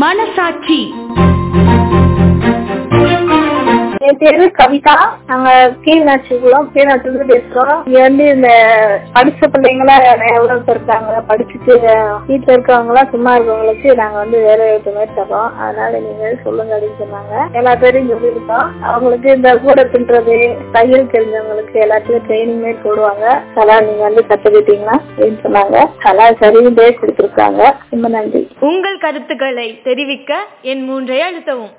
மனசாட்சி என் பேரு கவிதா நாங்க கீழ்நாச்சிக்குளம் கீழ்நாச்சிலிருந்து பேசுறோம் இங்க வந்து இந்த படிச்ச பிள்ளைங்களா எவ்வளவு பேர் இருக்காங்க படிச்சுட்டு வீட்டுல இருக்கவங்க எல்லாம் சும்மா இருக்கவங்களுக்கு நாங்க வந்து வேலை வாய்ப்பு மாதிரி தரோம் அதனால நீங்க சொல்லுங்க அப்படின்னு சொன்னாங்க எல்லா பேரும் சொல்லியிருக்கோம் அவங்களுக்கு இந்த கூட பின்றது தையல் தெரிஞ்சவங்களுக்கு எல்லாத்துக்கும் ட்ரைனிங் மாதிரி போடுவாங்க அதெல்லாம் நீங்க வந்து கத்துக்கிட்டீங்கன்னா அப்படின்னு சொன்னாங்க அதெல்லாம் சரியும் பேர் கொடுத்துருக்காங்க ரொம்ப நன்றி உங்கள் கருத்துக்களை தெரிவிக்க என் மூன்றை அழுத்தவும்